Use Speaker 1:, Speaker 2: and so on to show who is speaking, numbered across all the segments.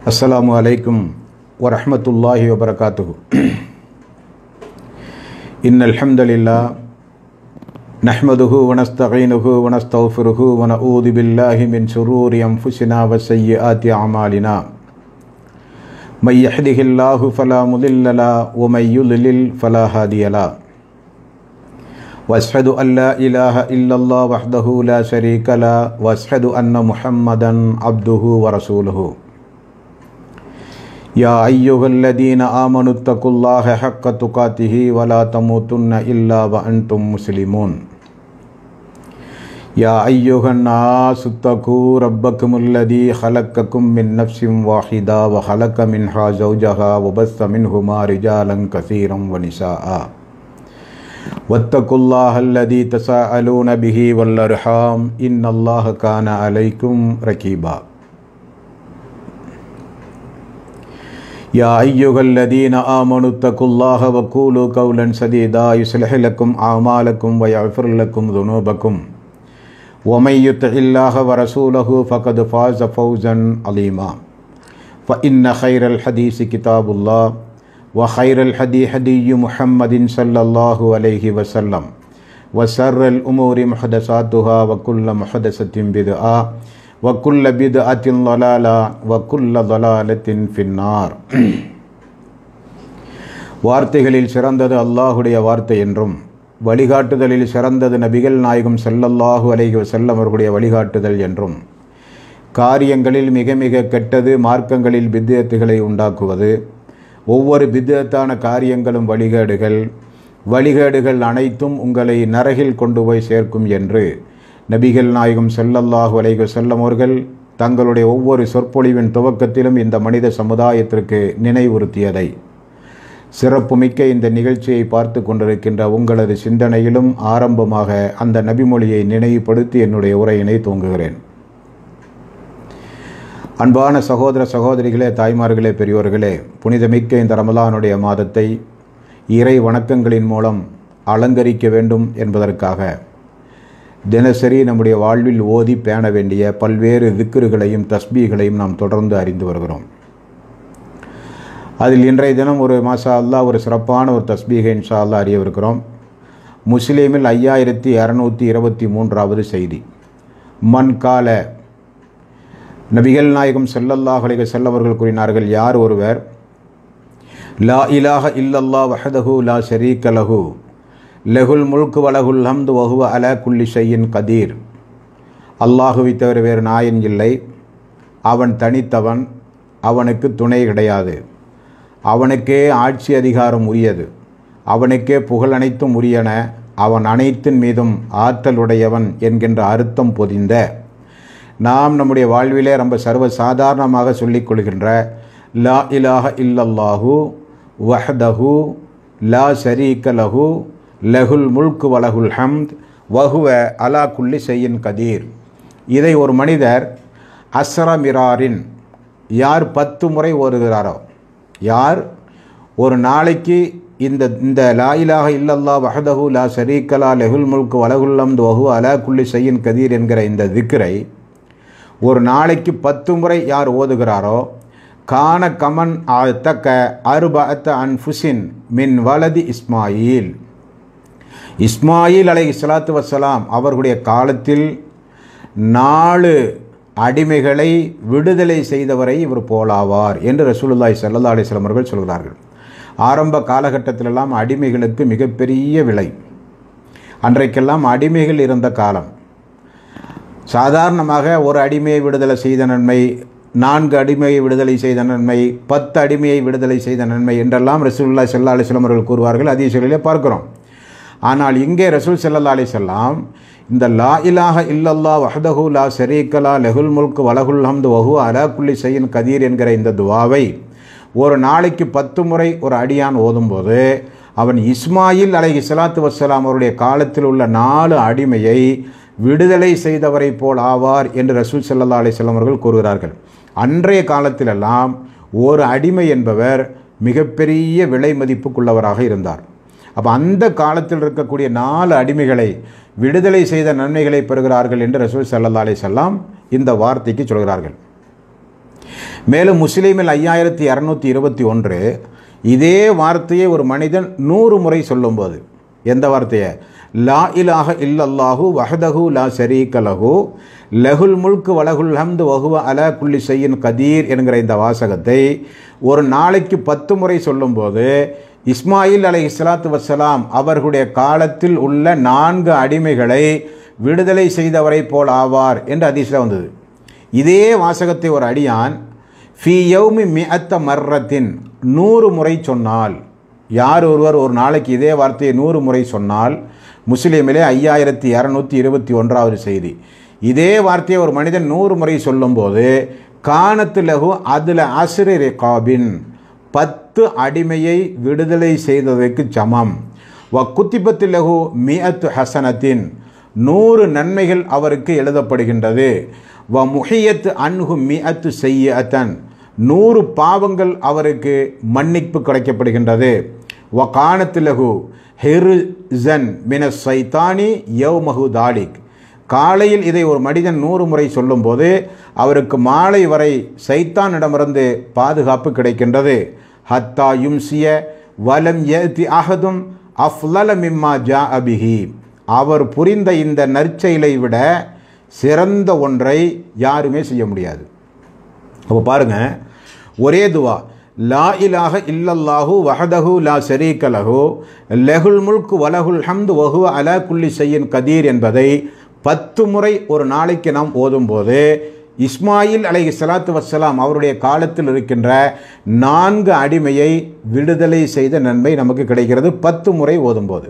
Speaker 1: السلام عليكم ورحمة الله وبركاته إن الحمد لله نحمده ونستعينه ونستغفره ونعوذ بالله من شرور أنفسنا وسيئات أعمالنا من يهده الله فلا مضل له ومن يضلل فلا هادي له واشهد ان لا اله الا الله وحده لا شريك له واشهد ان محمدا عبده ورسوله يا ايها الذين امنوا اتقوا الله حق تقاته ولا تموتن الا وانتم مسلمون يا ايها الناس اتقوا ربكم الذي خلقكم من نفس واحده وخلق منها زوجها وبث منهما رجالا كثيرا ونساء واتقوا الله الذي تساءلون به والارحام ان الله كان عليكم رقيبا يا ايها الذين امنوا اتقوا الله وقولوا قولا سديدا يصلح لكم اعمالكم ويغفر لكم ذنوبكم ومن يطع الله ورسوله فقد فاز فوزا عظيما فان خير الحديث كتاب الله وخير الحدي حدي محمد صلى الله عليه وسلم وسر الأمور محدثاتها وكل محدثة بدعة وكل بدعة ضلالة وكل ضلالة في النار வார்த்தைகளில் சிறந்தது அல்லாஹுடைய வார்த்தை என்றும் வழிகாட்டுதலில் சிறந்தது நபிகள் நாயகம் செல்லல்லாஹு அலைஹி வசல்லம் அவர்களுடைய வழிகாட்டுதல் என்றும் காரியங்களில் மிக மிக கெட்டது மார்க்கங்களில் வித்தியத்துகளை உண்டாக்குவது ஒவ்வொரு விதத்தான காரியங்களும் வழிகேடுகள் வழிகேடுகள் அனைத்தும் உங்களை நரகில் கொண்டு போய் சேர்க்கும் என்று நபிகள் நாயகம் செல்லல்லாஹு அலைக செல்லம் அவர்கள் தங்களுடைய ஒவ்வொரு சொற்பொழிவின் துவக்கத்திலும் இந்த மனித சமுதாயத்திற்கு நினைவுறுத்தியதை சிறப்புமிக்க இந்த நிகழ்ச்சியை பார்த்து கொண்டிருக்கின்ற உங்களது சிந்தனையிலும் ஆரம்பமாக அந்த நபிமொழியை நினைவுபடுத்தி என்னுடைய உரையினை தூங்குகிறேன் அன்பான சகோதர சகோதரிகளே தாய்மார்களே பெரியோர்களே புனிதமிக்க இந்த ரமலானுடைய மாதத்தை இறை வணக்கங்களின் மூலம் அலங்கரிக்க வேண்டும் என்பதற்காக தினசரி நம்முடைய வாழ்வில் ஓதி பேண வேண்டிய பல்வேறு திக்குறுகளையும் தஸ்பீகளையும் நாம் தொடர்ந்து அறிந்து வருகிறோம் அதில் இன்றைய தினம் ஒரு மாசா அல்லா ஒரு சிறப்பான ஒரு தஸ்பீகை இன்ஷா அல்லா அறியவிருக்கிறோம் முஸ்லீமில் ஐயாயிரத்தி இரநூத்தி இருபத்தி மூன்றாவது செய்தி மண் கால நபிகள் நாயகம் செல்லல்லாஹ் அலைக செல்லவர்கள் கூறினார்கள் யார் ஒருவர் லா இலாஹ இல்லல்லா வஹதஹு லா ஷரீக லஹு லெகுல் முல்கு வலகுல் ஹம்து வஹுவ அல குல்லி ஷையின் கதீர் அல்லாஹுவை தவிர வேறு நாயன் இல்லை அவன் தனித்தவன் அவனுக்கு துணை கிடையாது அவனுக்கே ஆட்சி அதிகாரம் உரியது அவனுக்கே புகழ் அனைத்தும் உரியன அவன் அனைத்தின் மீதும் ஆற்றலுடையவன் என்கின்ற அர்த்தம் பொதிந்த நாம் நம்முடைய வாழ்விலே ரொம்ப சர்வ சாதாரணமாக சொல்லிக் கொள்கின்ற லா இலாஹ இல்லல்லாஹு வஹதஹு லா ஷரீக லஹு லஹுல் முல்கு வலகுல் ஹம்த் வஹுவ அலா குல்லி செய்யின் கதீர் இதை ஒரு மனிதர் அஸ்ரமிராரின் யார் பத்து முறை ஓதுகிறாரோ யார் ஒரு நாளைக்கு இந்த இந்த லா இலாக இல்லல்லா வஹதஹு லா ஷரீக்கலா லெஹுல் முல்கு வலகுல்லம் வஹு அலா குல்லி செய்யின் கதீர் என்கிற இந்த திக்கரை ஒரு நாளைக்கு பத்து முறை யார் ஓதுகிறாரோ கான கமன் தக்க அருபத்த அன்ஃபுசின் மின் வலதி இஸ்மாயில் இஸ்மாயில் அலை இஸ்லாத்து வசலாம் அவர்களுடைய காலத்தில் நாலு அடிமைகளை விடுதலை செய்தவரை இவர் போலாவார் என்று ரசூலுல்லாய் சல்லா அலிஸ்லாம் அவர்கள் சொல்கிறார்கள் ஆரம்ப காலகட்டத்திலெல்லாம் அடிமைகளுக்கு மிகப்பெரிய விலை அன்றைக்கெல்லாம் அடிமைகள் இருந்த காலம் சாதாரணமாக ஒரு அடிமையை விடுதலை செய்த நன்மை நான்கு அடிமையை விடுதலை செய்த நன்மை பத்து அடிமையை விடுதலை செய்த நன்மை என்றெல்லாம் ரசூல்லா செல்லா அலிஸ்லாம் அவர்கள் கூறுவார்கள் அதிசயிலே பார்க்கிறோம் ஆனால் இங்கே ரசூல் செல்லல்லா அலிசல்லாம் இந்த லா இலாஹ இல்லல்லா வஹதஹு லா ஷரீக்கலா லெஹுல் முல்க் வலகுல் ஹம்து வஹு அலா குல்லி சையின் கதீர் என்கிற இந்த துவாவை ஒரு நாளைக்கு பத்து முறை ஒரு அடியான் ஓதும்போது அவன் இஸ்மாயில் அலை இஸ்லாத்து வசலாம் அவருடைய காலத்தில் உள்ள நாலு அடிமையை விடுதலை செய்தவரை போல் ஆவார் என்று ரசூல் சல்லா அலிஸ்லாம் அவர்கள் கூறுகிறார்கள் அன்றைய காலத்திலெல்லாம் ஒரு அடிமை என்பவர் மிகப்பெரிய விலை மதிப்புக்குள்ளவராக இருந்தார் அப்போ அந்த காலத்தில் இருக்கக்கூடிய நாலு அடிமைகளை விடுதலை செய்த நன்மைகளை பெறுகிறார்கள் என்று ரசூல் சல்லா அலிசல்லாம் இந்த வார்த்தைக்கு சொல்கிறார்கள் மேலும் முஸ்லீமில் ஐயாயிரத்தி இரநூத்தி இருபத்தி ஒன்று இதே வார்த்தையை ஒரு மனிதன் நூறு முறை சொல்லும்போது எந்த வார்த்தையை லா இலாஹ இல்லல்லாஹு வஹதஹு லா ஷரீக லஹு லஹுல் முல்கு வலகுல் ஹம்து வஹுவ அல குல்லி செய்யின் கதீர் என்கிற இந்த வாசகத்தை ஒரு நாளைக்கு பத்து முறை சொல்லும்போது இஸ்மாயில் அலை இஸ்லாத்து வசலாம் அவர்களுடைய காலத்தில் உள்ள நான்கு அடிமைகளை விடுதலை செய்தவரை போல் ஆவார் என்று அதிசயம் வந்தது இதே வாசகத்தை ஒரு அடியான் ஃபி யௌமி மிஅத்த மர்ரத்தின் நூறு முறை சொன்னால் யார் ஒருவர் ஒரு நாளைக்கு இதே வார்த்தையை நூறு முறை சொன்னால் முஸ்லீமிலே ஐயாயிரத்தி இரநூத்தி இருபத்தி ஒன்றாவது செய்தி இதே வார்த்தையை ஒரு மனிதன் நூறு முறை சொல்லும்போது கானத்து லகு அதில் அசிரி ரெகாபின் பத்து அடிமையை விடுதலை செய்ததற்கு சமம் வ குத்திபத்து லகு மியத்து ஹசனத்தின் நூறு நன்மைகள் அவருக்கு எழுதப்படுகின்றது வ முஹியத்து அன்ஹு மியத்து செய்யத்தன் நூறு பாவங்கள் அவருக்கு மன்னிப்பு கிடைக்கப்படுகின்றது வ கானத்திலகு ஹெருசன் மின சைத்தானி யௌமஹு தாலிக் காலையில் இதை ஒரு மனிதன் நூறு முறை சொல்லும்போது அவருக்கு மாலை வரை சைத்தானிடமிருந்து பாதுகாப்பு கிடைக்கின்றது ஹத்தா யும்சிய வலம் ஏத்தி அகதும் அஃலல மிம்மா ஜா அபிஹி அவர் புரிந்த இந்த நற்செயலை விட சிறந்த ஒன்றை யாருமே செய்ய முடியாது அப்போ பாருங்க ஒரே துவா லா இலாஹ இல்லல்லாஹு வஹதஹு லா ஷரீக லஹு லெஹுல் முல்கு வலகுல் ஹம்து வஹு அலா குல்லி செய்யின் கதீர் என்பதை பத்து முறை ஒரு நாளைக்கு நாம் ஓதும்போது இஸ்மாயில் அலை சலாத்து வசலாம் அவருடைய காலத்தில் இருக்கின்ற நான்கு அடிமையை விடுதலை செய்த நன்மை நமக்கு கிடைக்கிறது பத்து முறை ஓதும்போது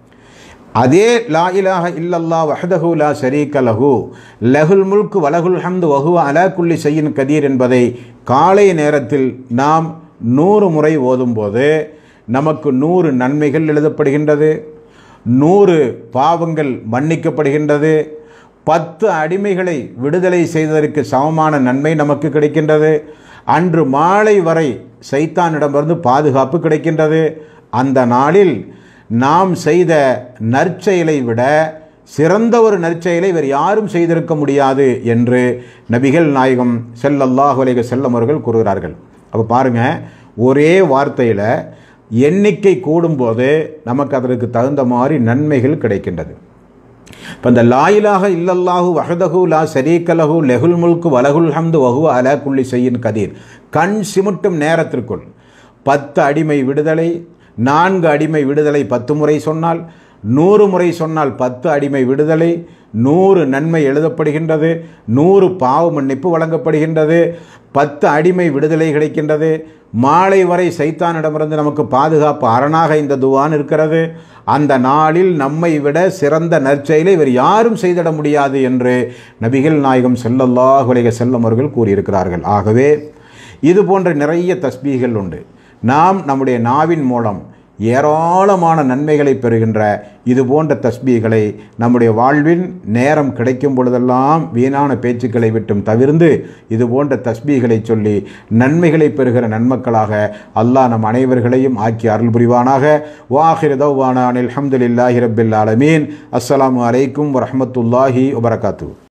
Speaker 1: அதே லா இலாஹ இல்லல்லா வஹதஹு லா ஷரீக லஹு லஹுல் முல்கு வலகுல் ஹம்து வஹுவ அலா குல்லி செய்யின் கதீர் என்பதை காலை நேரத்தில் நாம் நூறு முறை ஓதும்போது நமக்கு நூறு நன்மைகள் எழுதப்படுகின்றது நூறு பாவங்கள் மன்னிக்கப்படுகின்றது பத்து அடிமைகளை விடுதலை செய்ததற்கு சமமான நன்மை நமக்கு கிடைக்கின்றது அன்று மாலை வரை சைத்தானிடமிருந்து பாதுகாப்பு கிடைக்கின்றது அந்த நாளில் நாம் செய்த நற்செயலை விட சிறந்த ஒரு நற்செயலை வேறு யாரும் செய்திருக்க முடியாது என்று நபிகள் நாயகம் செல்லல்லாஹ் அலைக செல்லம் அவர்கள் கூறுகிறார்கள் அப்போ பாருங்கள் ஒரே வார்த்தையில் எண்ணிக்கை கூடும்போது நமக்கு அதற்கு தகுந்த மாதிரி நன்மைகள் கிடைக்கின்றது இப்போ இந்த லாயிலாக இல்லல்லாஹு வஹதஹு லா ஷரீக்கலஹு லெஹுல் முல்கு வலகுல் ஹம்து வஹு அலா குல்லி செய்யின் கதீர் கண் சிமிட்டும் நேரத்திற்குள் பத்து அடிமை விடுதலை நான்கு அடிமை விடுதலை பத்து முறை சொன்னால் நூறு முறை சொன்னால் பத்து அடிமை விடுதலை நூறு நன்மை எழுதப்படுகின்றது நூறு பாவ மன்னிப்பு வழங்கப்படுகின்றது பத்து அடிமை விடுதலை கிடைக்கின்றது மாலை வரை சைத்தானிடமிருந்து நமக்கு பாதுகாப்பு அரணாக இந்த துவான் இருக்கிறது அந்த நாளில் நம்மை விட சிறந்த நற்செயலை வேறு யாரும் செய்திட முடியாது என்று நபிகள் நாயகம் செல்லல்லாஹ் உலக செல்லம் அவர்கள் கூறியிருக்கிறார்கள் ஆகவே இது போன்ற நிறைய தஸ்பீகள் உண்டு நாம் நம்முடைய நாவின் மூலம் ஏராளமான நன்மைகளை பெறுகின்ற இது போன்ற தஸ்பீகளை நம்முடைய வாழ்வின் நேரம் கிடைக்கும் பொழுதெல்லாம் வீணான பேச்சுக்களை விட்டும் தவிர்ந்து இது போன்ற தஸ்பீகளை சொல்லி நன்மைகளை பெறுகிற நன்மக்களாக அல்லாஹ் நம் அனைவர்களையும் ஆக்கி அருள் புரிவானாக வாஹிரதவானான் அலமதுல்லாஹி ரபில் ஆலமீன் அஸ்ஸலாமு அலைக்கும் வரமத்துல்லாஹி வபரகாத்து